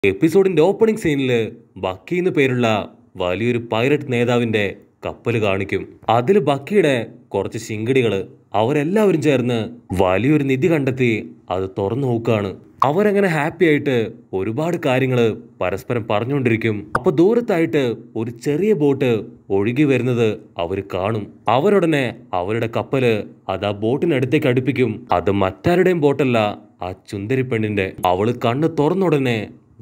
എപ്പിസോഡിന്റെ opening സീനിൽ ബക്കി എന്ന് പേരുള്ള വലിയൊരു പൈലറ്റ് നേതാവിന്റെ കപ്പൽ കാണിക്കും അതിൽ ബക്കിയുടെ കുറച്ച് ശിങ്കിടികള് അവരെല്ലാവരും ചേർന്ന് വലിയൊരു നിധി കണ്ടെത്തി അത് തുറന്നു നോക്കുകയാണ് അവരങ്ങനെ ഹാപ്പി ആയിട്ട് ഒരുപാട് കാര്യങ്ങള് പരസ്പരം പറഞ്ഞുകൊണ്ടിരിക്കും അപ്പൊ ദൂരത്തായിട്ട് ഒരു ചെറിയ ബോട്ട് ഒഴുകി വരുന്നത് അവര് കാണും അവരുടനെ അവരുടെ കപ്പല് അത് ആ ബോട്ടിനടുത്തേക്ക് അടുപ്പിക്കും അത് മറ്റാരുടെയും ബോട്ടല്ല ആ ചുന്ദരി പെണ്ണിന്റെ അവള് കണ്ണ് തുറന്നുടനെ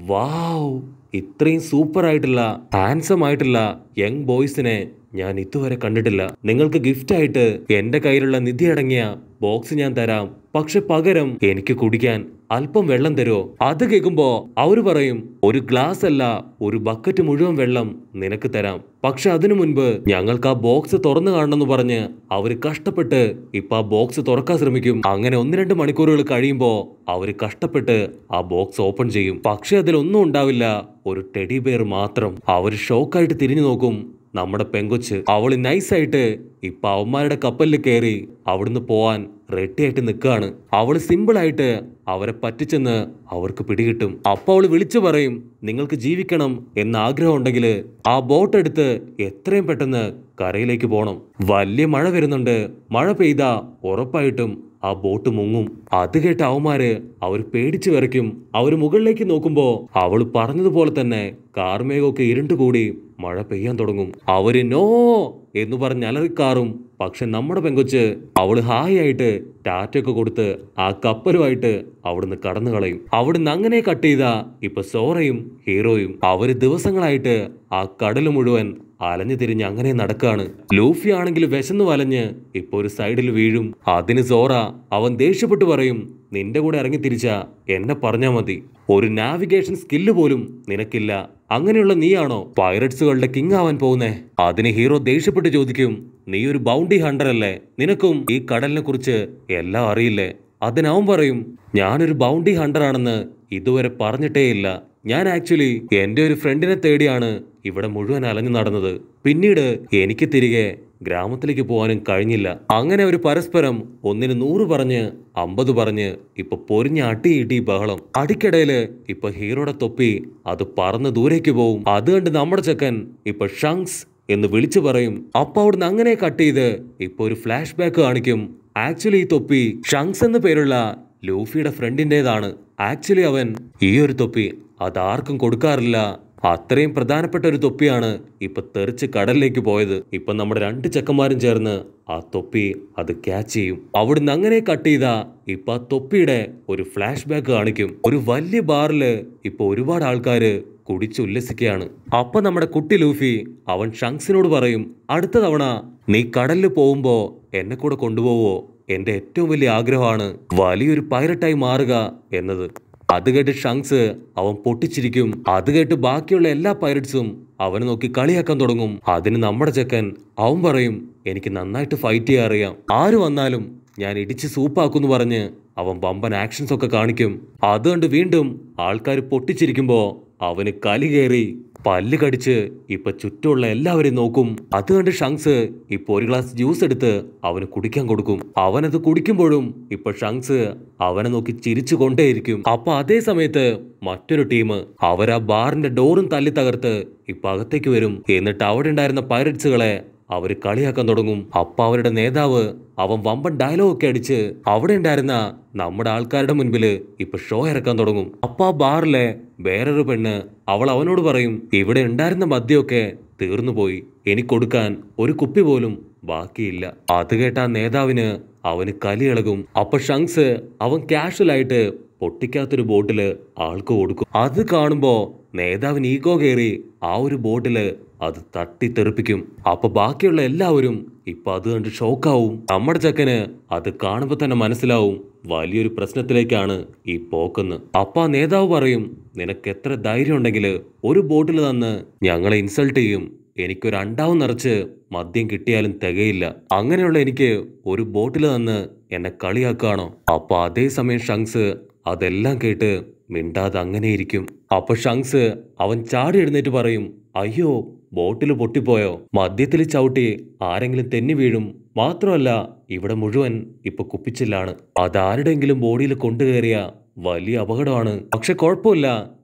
വാവ് ഇത്രയും സൂപ്പർ ആയിട്ടുള്ള ഹാൻസം ആയിട്ടുള്ള യങ് ബോയ്സിനെ ഞാൻ ഇതുവരെ കണ്ടിട്ടില്ല നിങ്ങൾക്ക് ഗിഫ്റ്റ് ആയിട്ട് എന്റെ കയ്യിലുള്ള നിധി അടങ്ങിയ ബോക്സ് ഞാൻ തരാം പക്ഷെ പകരം എനിക്ക് കുടിക്കാൻ അല്പം വെള്ളം തരുമോ അത് കേൾക്കുമ്പോ അവര് പറയും ഒരു ഗ്ലാസ് അല്ല ഒരു ബക്കറ്റ് മുഴുവൻ വെള്ളം നിനക്ക് തരാം പക്ഷെ അതിനു മുൻപ് ഞങ്ങൾക്ക് ആ ബോക്സ് തുറന്നു കാണണമെന്ന് പറഞ്ഞ് അവര് കഷ്ടപ്പെട്ട് ഇപ്പൊ ആ ബോക്സ് തുറക്കാൻ ശ്രമിക്കും അങ്ങനെ ഒന്ന് രണ്ട് മണിക്കൂറുകൾ കഴിയുമ്പോ അവര് കഷ്ടപ്പെട്ട് ആ ബോക്സ് ഓപ്പൺ ചെയ്യും പക്ഷെ അതിലൊന്നും ഉണ്ടാവില്ല ഒരു ടെഡി ബെയർ മാത്രം അവര് ഷോക്കായിട്ട് തിരിഞ്ഞു നോക്കും നമ്മുടെ പെങ്കൊച്ച് അവള് നൈസായിട്ട് ഇപ്പൊ അവന്മാരുടെ കപ്പലിൽ കയറി അവിടുന്ന് പോവാൻ റെഡി ആയിട്ട് നിൽക്കുകയാണ് അവള് സിമ്പിളായിട്ട് അവരെ പറ്റിച്ചെന്ന് അവർക്ക് പിടികിട്ടും അപ്പൊ അവള് വിളിച്ചു പറയും നിങ്ങൾക്ക് ജീവിക്കണം എന്ന ആഗ്രഹം ഉണ്ടെങ്കിൽ ആ ബോട്ട് എടുത്ത് എത്രയും പെട്ടെന്ന് കരയിലേക്ക് പോകണം വലിയ മഴ വരുന്നുണ്ട് മഴ പെയ്താ ഉറപ്പായിട്ടും ആ ബോട്ട് മുങ്ങും അത് കേട്ട അവന്മാര് അവർ പേടിച്ചു വിറയ്ക്കും അവർ മുകളിലേക്ക് നോക്കുമ്പോ അവൾ പറഞ്ഞതുപോലെ തന്നെ കാർമേഘമൊക്കെ ഇരുണ്ടുകൂടി മഴ പെയ്യാൻ തുടങ്ങും അവര് നോ എന്ന് പറഞ്ഞ് അലറിക്കാറും പക്ഷെ നമ്മുടെ പെങ്കൊച്ച് അവള് ഹായ് ആയിട്ട് ടാറ്റൊക്കെ കൊടുത്ത് ആ കപ്പലുമായിട്ട് അവിടുന്ന് കടന്നു കളയും അവിടുന്ന് അങ്ങനെ കട്ട് ചെയ്ത ഇപ്പൊ സോറയും ഹീറോയും അവര് ദിവസങ്ങളായിട്ട് ആ കടല് മുഴുവൻ അലഞ്ഞു തിരിഞ്ഞ് അങ്ങനെ നടക്കാണ് ലൂഫി ആണെങ്കിൽ വിശന്നു വലഞ്ഞ് ഇപ്പൊ ഒരു സൈഡിൽ വീഴും അതിന് സോറ അവൻ ദേഷ്യപ്പെട്ടു പറയും നിന്റെ കൂടെ ഇറങ്ങി തിരിച്ച എന്നെ പറഞ്ഞാ മതി ഒരു നാവിഗേഷൻ സ്കില്ല് പോലും നിനക്കില്ല അങ്ങനെയുള്ള നീയാണോ പൈററ്റ്സുകളുടെ കിങ് ആവാൻ പോകുന്നേ അതിന് ഹീറോ ദേഷ്യപ്പെട്ട് ചോദിക്കും നീ ഒരു ബൗണ്ടി ഹണ്ടർ അല്ലേ നിനക്കും ഈ കടലിനെ കുറിച്ച് എല്ലാം അറിയില്ലേ അതിനവൻ പറയും ഞാനൊരു ബൗണ്ടി ഹണ്ടർ ആണെന്ന് ഇതുവരെ പറഞ്ഞിട്ടേയില്ല ഞാൻ ആക്ച്വലി എന്റെ ഒരു ഫ്രണ്ടിനെ തേടിയാണ് ഇവിടെ മുഴുവൻ അലഞ്ഞു നടന്നത് പിന്നീട് എനിക്ക് തിരികെ ഗ്രാമത്തിലേക്ക് പോകാനും കഴിഞ്ഞില്ല അങ്ങനെ ഒരു പരസ്പരം ഒന്നിന് നൂറ് പറഞ്ഞ് അമ്പത് പറഞ്ഞ് ഇപ്പൊ പൊരിഞ്ഞ അടി ഇടി ബഹളം അടിക്കിടയില് ഇപ്പൊ ഹീറോയുടെ തൊപ്പി അത് പറന്ന് ദൂരേക്ക് പോവും അത് കണ്ട് നമ്മുടെ ചെക്കൻ ഇപ്പൊ ഷങ്സ് എന്ന് വിളിച്ചു പറയും അപ്പൊ അവിടുന്ന് അങ്ങനെ കട്ട് ചെയ്ത് ഇപ്പൊ ഒരു ഫ്ലാഷ് ബാക്ക് കാണിക്കും ആക്ച്വലി ഈ തൊപ്പി ഷങ്സ് എന്ന പേരുള്ള ലൂഫിയുടെ ഫ്രണ്ടിൻ്റെതാണ് ആക്ച്വലി അവൻ ഈ ഒരു തൊപ്പി അതാർക്കും കൊടുക്കാറില്ല അത്രയും പ്രധാനപ്പെട്ട ഒരു തൊപ്പിയാണ് ഇപ്പൊ തെറിച്ച് കടലിലേക്ക് പോയത് ഇപ്പൊ നമ്മുടെ രണ്ട് ചെക്കന്മാരും ചേർന്ന് ആ തൊപ്പി അത് ക്യാച്ച് ചെയ്യും അവിടുന്ന് അങ്ങനെ കട്ട് ചെയ്ത ഇപ്പൊ ആ തൊപ്പിയുടെ ഒരു ഫ്ലാഷ് ബാക്ക് കാണിക്കും ഒരു വലിയ ബാറില് ഇപ്പൊ ഒരുപാട് ആൾക്കാര് കുടിച്ച് ഉല്ലസിക്കുകയാണ് അപ്പൊ നമ്മുടെ കുട്ടി ലൂഫി അവൻ ഷങ്സിനോട് പറയും അടുത്ത തവണ നീ കടലിൽ പോകുമ്പോ എന്നെ കൂടെ കൊണ്ടുപോവോ എന്റെ ഏറ്റവും വലിയ ആഗ്രഹമാണ് വലിയൊരു പൈലറ്റായി മാറുക എന്നത് അത് കേട്ട് ഷങ്സ് അവൻ പൊട്ടിച്ചിരിക്കും അത് കേട്ട് ബാക്കിയുള്ള എല്ലാ പൈലറ്റ്സും അവനെ നോക്കി കളിയാക്കാൻ തുടങ്ങും അതിന് നമ്മുടെ ചെക്കൻ അവൻ പറയും എനിക്ക് നന്നായിട്ട് ഫൈറ്റ് ചെയ്യാൻ അറിയാം ആര് വന്നാലും ഞാൻ ഇടിച്ച് സൂപ്പാക്കുന്ന് പറഞ്ഞ് അവൻ വമ്പൻ ആക്ഷൻസ് ഒക്കെ കാണിക്കും അതുകൊണ്ട് വീണ്ടും ആൾക്കാർ പൊട്ടിച്ചിരിക്കുമ്പോ അവന് കലി കയറി പല്ല് കടിച്ച് ഇപ്പൊ ചുറ്റുമുള്ള എല്ലാവരെയും നോക്കും അത് കണ്ട് ഷങ്സ് ഇപ്പൊ ഒരു ഗ്ലാസ് ജ്യൂസ് എടുത്ത് അവന് കുടിക്കാൻ കൊടുക്കും അവനത് കുടിക്കുമ്പോഴും ഇപ്പൊ ഷങ്സ് അവനെ നോക്കി ചിരിച്ചു കൊണ്ടേയിരിക്കും അപ്പൊ അതേ സമയത്ത് മറ്റൊരു ടീം അവർ ആ ബാറിന്റെ ഡോറും തല്ലി തകർത്ത് ഇപ്പൊ അകത്തേക്ക് വരും എന്നിട്ട് അവിടെ ഉണ്ടായിരുന്ന പൈററ്റ്സുകളെ അവര് കളിയാക്കാൻ തുടങ്ങും അപ്പൊ അവരുടെ നേതാവ് അവൻ വമ്പൻ ഡയലോഗ് ഒക്കെ അടിച്ച് അവിടെ ഉണ്ടായിരുന്ന നമ്മുടെ ആൾക്കാരുടെ മുൻപില് ഇപ്പൊ ഷോ ഇറക്കാൻ തുടങ്ങും അപ്പൊ ആ ബാറിലെ വേറൊരു പെണ്ണ് അവൾ അവനോട് പറയും ഇവിടെ ഉണ്ടായിരുന്ന മദ്യമൊക്കെ തീർന്നു പോയി എനിക്ക് കൊടുക്കാൻ ഒരു കുപ്പി പോലും ബാക്കിയില്ല അത് കേട്ട ആ നേതാവിന് അവന് കലിയിളകും അപ്പൊ ഷങ്സ് അവൻ കാഷ്വൽ ആയിട്ട് പൊട്ടിക്കാത്തൊരു ബോട്ടില് ആൾക്ക് കൊടുക്കും അത് കാണുമ്പോ നേതാവിന് ഈഗോ കയറി ആ ഒരു ബോട്ടില് അത് തട്ടിത്തെറിപ്പിക്കും അപ്പൊ ബാക്കിയുള്ള എല്ലാവരും ഇപ്പൊ അത് കണ്ട് ഷോക്കാവും നമ്മുടെ ചക്കന് അത് കാണുമ്പോ തന്നെ മനസ്സിലാവും വലിയൊരു പ്രശ്നത്തിലേക്കാണ് ഈ പോക്കെന്ന് അപ്പൊ ആ നേതാവ് പറയും നിനക്ക് എത്ര ധൈര്യം ഉണ്ടെങ്കിൽ ഒരു ബോട്ടിൽ തന്ന് ഞങ്ങളെ ഇൻസൾട്ട് ചെയ്യും എനിക്കൊരു അണ്ടാവ് നിറച്ച് മദ്യം കിട്ടിയാലും തികയില്ല അങ്ങനെയുള്ള എനിക്ക് ഒരു ബോട്ടിൽ തന്ന് എന്നെ കളിയാക്കുകയാണോ അപ്പൊ അതേ സമയം ഷങ്സ് അതെല്ലാം കേട്ട് മിണ്ടാതെ അങ്ങനെ ഇരിക്കും അപ്പൊ ഷങ്സ് അവൻ ചാടി എഴുന്നേറ്റ് പറയും അയ്യോ ബോട്ടിൽ പൊട്ടിപ്പോയോ മദ്യത്തിൽ ചവിട്ടി ആരെങ്കിലും തെന്നി വീഴും മാത്രമല്ല ഇവിടെ മുഴുവൻ ഇപ്പൊ കുപ്പിച്ചില്ലാണ് അതാരുടെങ്കിലും ബോഡിയിൽ കൊണ്ടുകയറിയ വലിയ അപകടമാണ് പക്ഷെ കുഴപ്പമില്ല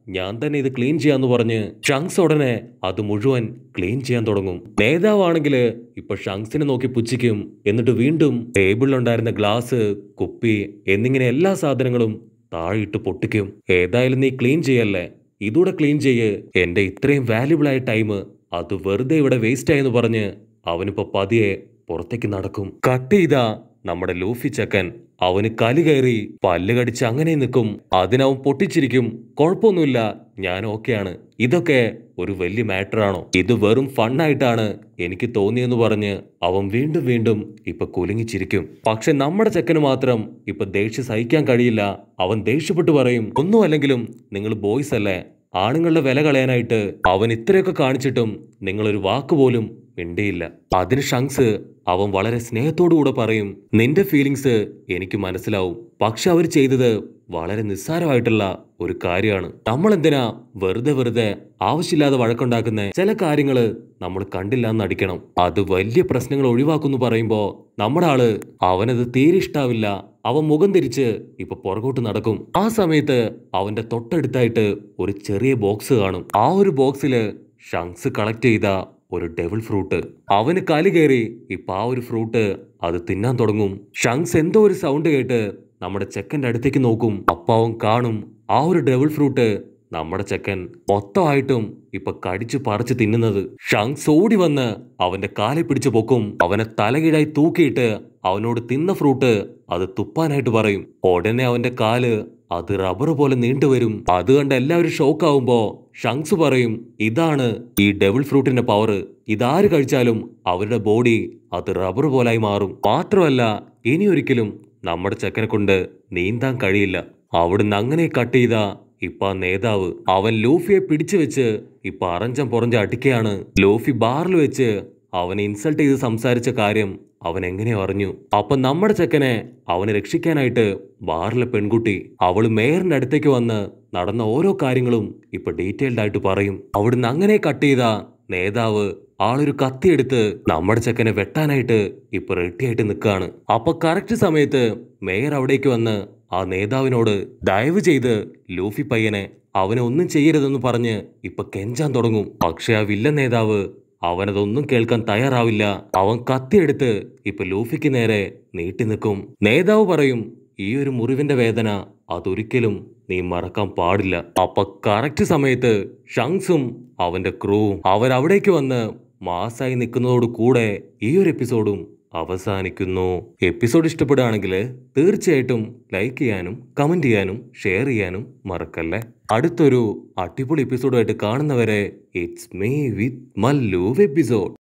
ഞാൻ തന്നെ ഇത് ക്ലീൻ ചെയ്യാന്ന് പറഞ്ഞ് ഷങ്സ് ഉടനെ അത് മുഴുവൻ ക്ലീൻ ചെയ്യാൻ തുടങ്ങും നേതാവാണെങ്കിൽ ഇപ്പൊ ഷങ്സിനെ നോക്കി പുച്ഛിക്കും എന്നിട്ട് വീണ്ടും ടേബിളിലുണ്ടായിരുന്ന ഗ്ലാസ് കുപ്പി എന്നിങ്ങനെ എല്ലാ സാധനങ്ങളും താഴെയിട്ട് പൊട്ടിക്കും ഏതായാലും നീ ക്ലീൻ ചെയ്യല്ലേ ഇതൂടെ ക്ലീൻ ചെയ്യ് എന്റെ ഇത്രയും വാല്യുബിൾ ആയ ടൈം അത് വെറുതെ ഇവിടെ വേസ്റ്റ് ആയെന്ന് പറഞ്ഞ് അവനിപ്പോ പതിയെ പുറത്തേക്ക് നടക്കും കട്ട് ചെയ്ത നമ്മുടെ ലൂഫി ചക്കൻ അവന് കലി കയറി പല്ല് കടിച്ച് അങ്ങനെ നിൽക്കും അതിനവൻ പൊട്ടിച്ചിരിക്കും കുഴപ്പമൊന്നുമില്ല ഞാൻ ഓക്കെയാണ് ഇതൊക്കെ ഒരു വലിയ മാറ്ററാണോ ഇത് വെറും ഫണ്ണായിട്ടാണ് എനിക്ക് തോന്നിയെന്ന് പറഞ്ഞ് അവൻ വീണ്ടും വീണ്ടും ഇപ്പൊ കുലുങ്ങിച്ചിരിക്കും പക്ഷെ നമ്മുടെ ചെക്കന് മാത്രം ഇപ്പൊ ദേഷ്യം സഹിക്കാൻ കഴിയില്ല അവൻ ദേഷ്യപ്പെട്ട് പറയും ഒന്നും അല്ലെങ്കിലും നിങ്ങൾ ബോയ്സ് അല്ലേ ആണുങ്ങളുടെ വില കളയാനായിട്ട് അവൻ ഇത്രയൊക്കെ കാണിച്ചിട്ടും നിങ്ങളൊരു വാക്ക് പോലും മിണ്ടിയില്ല അതിന് ഷങ്സ് അവൻ വളരെ സ്നേഹത്തോടുകൂടെ പറയും നിന്റെ ഫീലിങ്സ് എനിക്ക് മനസ്സിലാവും പക്ഷെ അവർ ചെയ്തത് വളരെ നിസ്സാരമായിട്ടുള്ള ഒരു കാര്യമാണ് നമ്മൾ എന്തിനാ വെറുതെ വെറുതെ ആവശ്യമില്ലാതെ വഴക്കുണ്ടാക്കുന്ന ചില കാര്യങ്ങള് നമ്മൾ കണ്ടില്ല എന്ന് അടിക്കണം അത് വലിയ പ്രശ്നങ്ങൾ ഒഴിവാക്കുന്നു പറയുമ്പോ നമ്മുടെ ആള് അവനത് തീരെ ഇഷ്ടാവില്ല അവൻ മുഖം തിരിച്ച് ഇപ്പൊ പുറകോട്ട് നടക്കും ആ സമയത്ത് അവന്റെ തൊട്ടടുത്തായിട്ട് ഒരു ചെറിയ ബോക്സ് കാണും ആ ഒരു ബോക്സില് ഷങ്സ് കളക്ട് ചെയ്ത ഒരു ഡെവിൾ ഫ്രൂട്ട് അവന് കലി കയറി ഇപ്പൊ ആ ഒരു ഫ്രൂട്ട് അത് തിന്നാൻ തുടങ്ങും ഷങ്സ് എന്തോ ഒരു സൗണ്ട് കേട്ട് നമ്മുടെ ചെക്കന്റെ അടുത്തേക്ക് നോക്കും അപ്പൊ അവൻ കാണും ആ ഒരു ഡെവിൾ ഫ്രൂട്ട് നമ്മുടെ ചെക്കൻ മൊത്തമായിട്ടും ഇപ്പൊ കടിച്ചു പറിച്ച് തിന്നുന്നത് ഷങ്സ് ഓടി വന്ന് അവന്റെ കാലെ പിടിച്ചു പൊക്കും അവനെ തലകീഴായി തൂക്കിയിട്ട് അവനോട് തിന്ന ഫ്രൂട്ട് അത് തുപ്പാനായിട്ട് പറയും ഉടനെ അവന്റെ കാല് അത് റബ്ബർ പോലെ നീണ്ടുവരും അത് കണ്ട് എല്ലാവരും ഷോക്കാവുമ്പോ ഷങ്സ് പറയും ഇതാണ് ഈ ഡെവിൾ ഫ്രൂട്ടിന്റെ പവർ ഇതാര് കഴിച്ചാലും അവരുടെ ബോഡി അത് റബ്ബർ പോലായി മാറും മാത്രമല്ല ഇനി ഒരിക്കലും നമ്മുടെ ചെക്കനെ കൊണ്ട് നീന്താൻ കഴിയില്ല അവിടുന്ന് അങ്ങനെ കട്ട് ചെയ്ത ഇപ്പൊ ആ നേതാവ് അവൻ ലൂഫിയെ പിടിച്ചു വെച്ച് ഇപ്പൊ അറഞ്ചം പുറഞ്ച അടിക്കുകയാണ് ലൂഫി ബാറിൽ വെച്ച് അവനെ ഇൻസൾട്ട് ചെയ്ത് സംസാരിച്ച കാര്യം അവൻ എങ്ങനെ അറിഞ്ഞു അപ്പൊ നമ്മുടെ ചെക്കനെ അവനെ രക്ഷിക്കാനായിട്ട് ബാറിലെ പെൺകുട്ടി അവള് മേയറിന്റെ അടുത്തേക്ക് വന്ന് നടന്ന ഓരോ കാര്യങ്ങളും ഇപ്പൊ ഡീറ്റെയിൽഡ് ആയിട്ട് പറയും അവിടുന്ന് അങ്ങനെ കട്ട് ചെയ്ത നേതാവ് ആളൊരു കത്തിയെടുത്ത് നമ്മുടെ ചെക്കനെ വെട്ടാനായിട്ട് ഇപ്പൊ റെഡിയായിട്ട് നിൽക്കുകയാണ് അപ്പൊ കറക്റ്റ് സമയത്ത് മേയർ അവിടേക്ക് വന്ന് ആ നേതാവിനോട് ദയവ് ചെയ്ത് ലൂഫി പയ്യനെ അവനെ ഒന്നും ചെയ്യരുതെന്ന് പറഞ്ഞ് ഇപ്പൊ കെഞ്ചാൻ തുടങ്ങും പക്ഷെ ആ വില്ലൻ നേതാവ് അവനതൊന്നും കേൾക്കാൻ തയ്യാറാവില്ല അവൻ കത്തിയെടുത്ത് ഇപ്പൊ ലൂഫിക്ക് നേരെ നീട്ടി നിൽക്കും നേതാവ് പറയും ഈ ഒരു മുറിവിന്റെ വേദന അതൊരിക്കലും നീ മറക്കാൻ പാടില്ല അപ്പൊ കറക്റ്റ് സമയത്ത് ഷങ്സും അവന്റെ ക്രൂവും അവരവിടേക്ക് വന്ന് മാസായി നിൽക്കുന്നതോട് കൂടെ ഈ ഒരു എപ്പിസോഡും അവസാനിക്കുന്നു എപ്പിസോഡ് ഇഷ്ടപ്പെടുകയാണെങ്കിൽ തീർച്ചയായിട്ടും ലൈക്ക് ചെയ്യാനും കമന്റ് ചെയ്യാനും ഷെയർ ചെയ്യാനും മറക്കല്ലേ അടുത്തൊരു അടിപൊളി എപ്പിസോഡുമായിട്ട് കാണുന്നവരെ it's me with Mallu episode